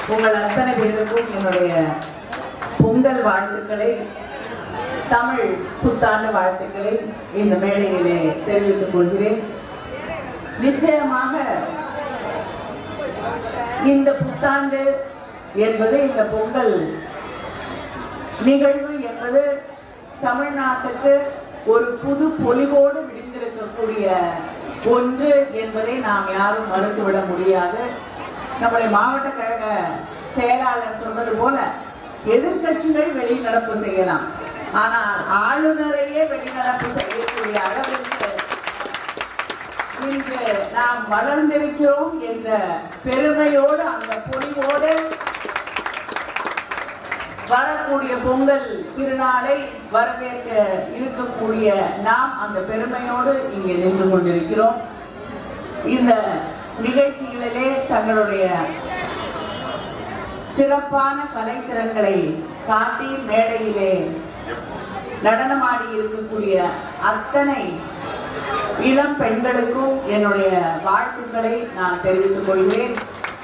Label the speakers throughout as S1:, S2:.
S1: உங்கள் அத்தனை பேருக்கும் என்னுடைய பொங்கல் வாழ்த்துக்களை தமிழ் புத்தாண்டு வாழ்த்துக்களை இந்த மேடையிலே தெரிவித்துக் கொள்கிறேன் நிச்சயமாக இந்த புத்தாண்டு என்பது இந்த பொங்கல் நிகழ்வு என்பது தமிழ்நாட்டுக்கு ஒரு புது பொலிவோடு விடிந்திருக்கக்கூடிய ஒன்று என்பதை நாம் யாரும் மறுத்துவிட முடியாது நம்முடைய மாவட்ட கழக செயலாளர் சொன்னது போல எதிர்க்கட்சிகள் வெளிநடப்பு செய்யலாம் ஆனால் ஆளுநரையே வெளிநடப்பு செய்யக்கூடிய அளவிற்கு இன்று நாம் வளர்ந்திருக்கிறோம் என்ற பெருமையோடு அந்த பொலிவோடு வரக்கூடிய பொங்கல் திருநாளை வரவேற்க இருக்கக்கூடிய நாம் அந்த பெருமையோடு இங்கே நின்று கொண்டிருக்கிறோம் இந்த நிகழ்ச்சிகளிலே தங்களுடைய சிறப்பான கலைத்திறன்களை காட்டி மேடையிலே நடனமாடி இருக்கக்கூடிய அத்தனை இளம் பெண்களுக்கும் என்னுடைய வாழ்த்துக்களை நான் தெரிவித்துக் கொள்கிறேன்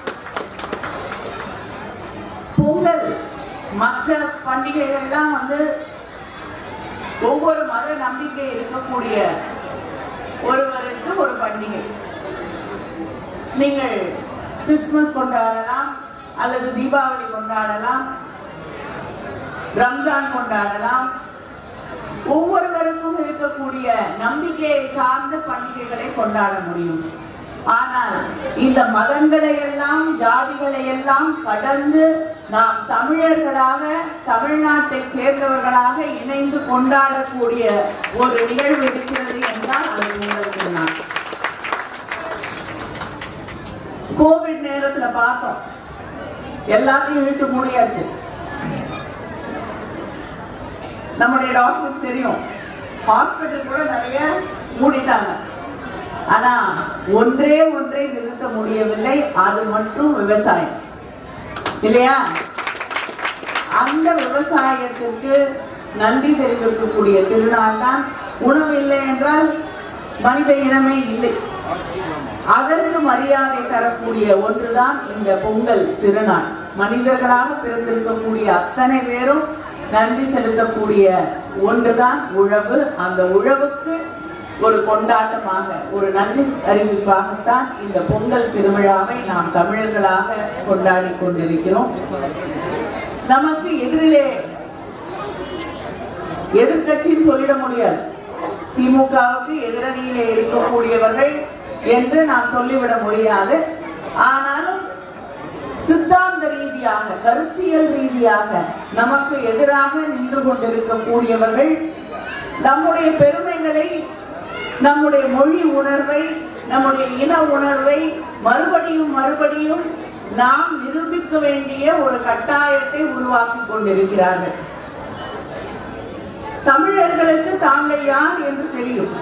S1: பொங்கல் மற்ற பண்டிகைகள்லாம் வந்து ஒவ்வொரு மத நம்பிக்கை இருக்கக்கூடிய ஒருவருக்கு ஒரு பண்டிகை நீங்கள் கிறிஸ்துமஸ் கொண்டாடலாம் அல்லது தீபாவளி கொண்டாடலாம் ரம்ஜான் கொண்டாடலாம் ஒவ்வொருவருக்கும் இருக்கக்கூடிய நம்பிக்கையை சார்ந்த பண்டிகைகளை கொண்டாட முடியும் ஆனால் இந்த மதங்களை எல்லாம் ஜாதிகளை எல்லாம் கடந்து நாம் தமிழர்களாக தமிழ்நாட்டை சேர்ந்தவர்களாக இணைந்து கொண்டாடக்கூடிய ஒரு நிகழ்வு இருக்கிறது என்றால் அது உங்களுக்கு நான் கோவிட் நேரத்துல பார்த்தோம் எல்லாத்தையும் இழுத்து மூடியாச்சு நம்முடைய டாக்டருக்கு தெரியும் ஹாஸ்பிட்டல் கூட நிறைய மூடிட்டாங்க ஆனா ஒன்றே ஒன்றை நிறுத்த முடியவில்லை அது மட்டும் விவசாயம் இல்லையா அந்த விவசாயத்திற்கு நன்றி தெரிவிக்கக்கூடிய திருநாள் தான் உணவு இல்லை என்றால் மனித இனமே இல்லை அதற்கு மரியாதை தரக்கூடிய ஒன்றுதான் இந்த பொங்கல் திருநாள் மனிதர்களாக பிறந்திருக்கக்கூடிய அத்தனை பேரும் நன்றி செலுத்தக்கூடிய ஒன்றுதான் உழவு அந்த உழவுக்கு ஒரு கொண்டாட்டமாக ஒரு நன்றி அறிவிப்பாகத்தான் இந்த பொங்கல் திருவிழாவை நாம் தமிழர்களாக கொண்டாடி கொண்டிருக்கிறோம் நமக்கு எதிரிலே எதிர்கட்சின்னு சொல்லிட முடியாது திமுகவுக்கு எதிரணியிலே இருக்கக்கூடியவர்கள் என்று நாம் சொல்லிவிட முடியாது ஆனாலும் சித்தாந்த ரீதியாக கருத்தியல் ரீதியாக நமக்கு எதிராக நின்று கொண்டிருக்கக்கூடியவர்கள் நம்முடைய பெருமைகளை நம்முடைய மொழி உணர்வை நம்முடைய இன உணர்வை மறுபடியும் மறுபடியும் நாம் நிரூபிக்க வேண்டிய ஒரு கட்டாயத்தை உருவாக்கி கொண்டிருக்கிறார்கள் தமிழர்களுக்கு தாங்கள் யார் என்று தெரியும்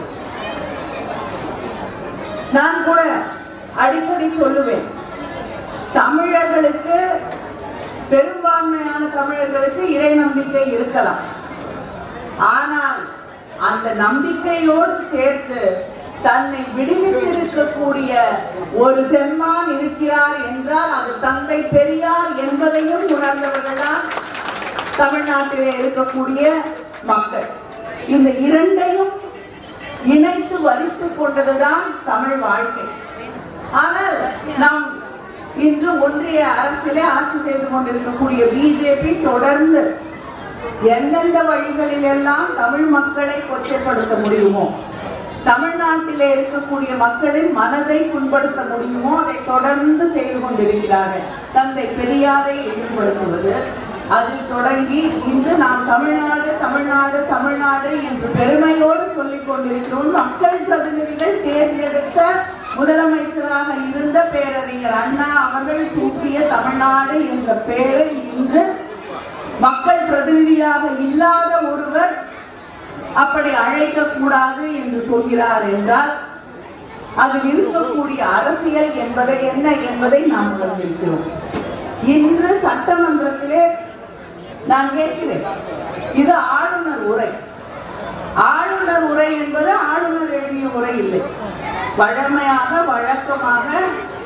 S1: நான் கூட அடிக்கடி சொல்லுவேன் தமிழர்களுக்கு பெரும்பான்மையான தமிழர்களுக்கு இறை நம்பிக்கை இருக்கலாம் ஆனால் அந்த நம்பிக்கையோடு சேர்த்து தன்னை விடுவித்திருக்கக்கூடிய ஒரு செம்மான் இருக்கிறார் என்றால் அது தந்தை பெரியார் என்பதையும் உணர்ந்தவர்கள்தான் தமிழ்நாட்டிலே இருக்கக்கூடிய மக்கள் இந்த இரண்டையும் இணைத்து வரித்துக் கொண்டதுதான் தமிழ் வாழ்க்கை ஆனால் நாம் இன்று ஒன்றிய அரசிலே ஆட்சி செய்து கொண்டிருக்கக்கூடிய பிஜேபி தொடர்ந்து எந்தெந்த வழிகளில் எல்லாம் தமிழ் மக்களை கொச்சைப்படுத்த முடியுமோ தமிழ்நாட்டிலே இருக்கக்கூடிய மக்களின் மனதை புண்படுத்த முடியுமோ அதை தொடர்ந்து செய்து கொண்டிருக்கிறார்கள் தந்தை பெரியாரை இழிவுபடுத்துவது அதில் தொடங்கி இன்று நாம் தமிழ்நாடு தமிழ்நாடு தமிழ்நாடு என்று பெருமையோடு சொல்லிக் கொண்டிருக்கிறோம் மக்கள் பிரதிநிதிகள் தேர்ந்தெடுத்த முதலமைச்சராக இருந்த பேரறிஞர் அண்ணா அவர்கள் சூட்டிய தமிழ்நாடு என்ற பெயரை இன்று மக்கள் பிரதிநிதியாக இல்லாத ஒருவர் அப்படி அழைக்க கூடாது என்று சொல்கிறார் என்றால் அதில் இருக்கக்கூடிய அரசியல் என்பதை என்ன என்பதை நாம் உணர்ந்திருக்கிறோம் இன்று சட்டமன்றத்திலே நான் கேட்கிறேன் இது ஆளுநர் உரை ஆளுநர் உரை என்பது ஆளுநர் எழுதிய உரை இல்லை வழமையாக வழக்கமாக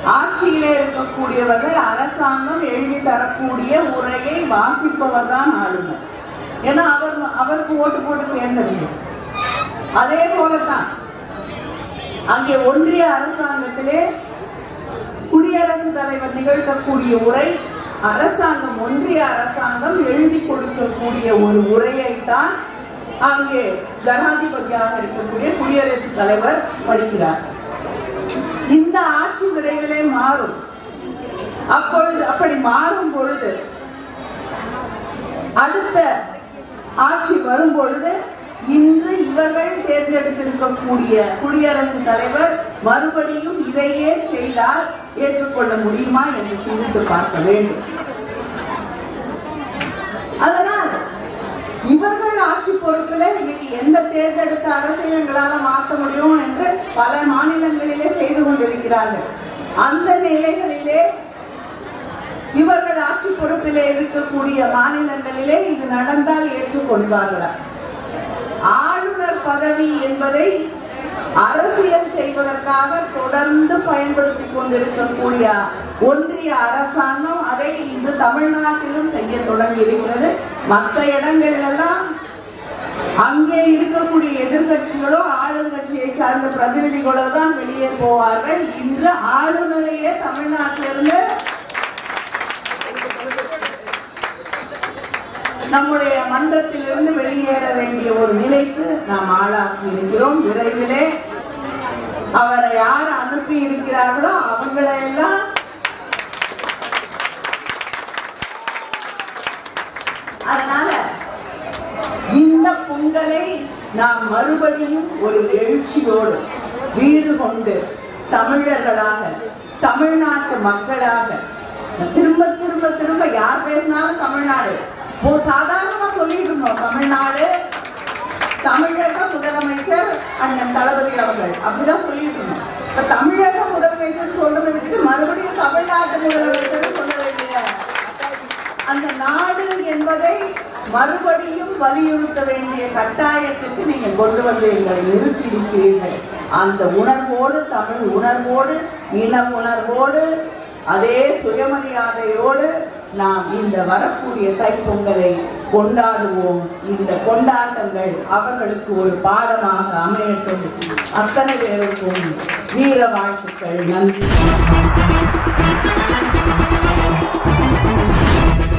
S1: ஆட்சியிலே இருக்கக்கூடியவர்கள் அரசாங்கம் எழுதி தரக்கூடிய உரையை வாசிப்பவர் தான் ஆளுநர் ஏன்னா அவர் அவருக்கு ஓட்டு போட்டு தேர்ந்தெடுக்கும் அதே போலதான் அங்கே ஒன்றிய அரசாங்கத்திலே குடியரசுத் தலைவர் நிகழ்த்தக்கூடிய உரை அரசாங்கம் ஒன்றிய அரசாங்கம் எழுதி கொடுக்கக்கூடிய ஒரு உரையைத்தான் அங்கே ஜனாதிபதியாக இருக்கக்கூடிய குடியரசுத் தலைவர் படிக்கிறார் இந்த ஆட்சி விரைவிலே மாறும் அப்பொழுது அப்படி மாறும் பொழுது அடுத்த ஆட்சி வரும் பொழுது இன்று இவர்கள் தேர்ந்தெடுத்திருக்கக்கூடிய குடியரசுத் தலைவர் மறுபடியும் இதையே செய்தால் ஏற்றுக்கொள்ள முடியுமா என்று சிந்தித்து பார்க்க வேண்டும் அதனால் இவர்கள் ஆட்சி பொறுப்பில் இன்னைக்கு எந்த தேர்ந்தெடுத்த அரசை எங்களால மாற்ற முடியும் என்று பல மாநிலங்களிலே செய்து கொண்டிருக்கிறார்கள் அந்த நிலைகளிலே இவர்கள் ஆட்சி பொறுப்பிலே இருக்கக்கூடிய மாநிலங்களிலே இது நடந்தால் ஏற்றுக்கொள்வார்களா ஆளுநர் பதவி என்பதை அரசியல் செய்வதற்காக தொடர்ந்து பயன்படுத்திக் கொண்டிருக்கக்கூடிய ஒன்றிய அரசாங்கம் அதை இன்று தமிழ்நாட்டிலும் செய்ய தொடங்கி இருக்கிறது மற்ற இடங்கள்லாம் அங்கே இருக்கக்கூடிய எதிர்கட்சிகளோ ஆளுங்கட்சியை சார்ந்த பிரதிநிதிகளோ தான் வெளியே போவார்கள் இன்று ஆளுநரையே தமிழ்நாட்டிலிருந்து நம்முடைய மன்றத்திலிருந்து வெளியேற வேண்டிய ஒரு நிலைக்கு நாம் ஆளாக்கி இருக்கிறோம் விரைவிலே அவரை யார் அனுப்பி இருக்கிறார்களோ அவங்களை எல்லாம் அதனால இந்த பொங்கலை நாம் மறுபடியும் ஒரு எழுச்சியோடு வீறு கொண்டு தமிழர்களாக தமிழ்நாட்டு மக்களாக திரும்ப திரும்ப திரும்ப யார் பேசினாலும் தமிழ்நாடு இப்போ சாதாரணமா சொல்லிட்டு இருந்தோம் தமிழ்நாடு தமிழக முதலமைச்சர் அண்ணன் தளபதி அவர்கள் அப்படிதான் சொல்லிட்டு இருந்தோம் இப்ப தமிழக முதலமைச்சர் சொல்றதை விட்டுட்டு மறுபடியும் தமிழ்நாட்டு முதலமைச்சர் சொல்ல வேண்டிய அந்த நாடு என்பதை மறுபடியும் வலியுறுத்த வேண்டிய கட்டாயத்துக்கு நீங்க கொண்டு வந்து எங்களை நிறுத்தி இருக்கிறீர்கள் அந்த உணர்வோடு தமிழ் உணர்வோடு இன உணர்வோடு அதே சுயமரியாதையோடு நாம் இந்த வரக்கூடிய தைப்பொங்கலை கொண்டாடுவோம் இந்த கொண்டாட்டங்கள் அவர்களுக்கு ஒரு பாடமாக அமையட்டும் அத்தனை பேருக்கும் வீர வாழ்த்துக்கள் நன்றி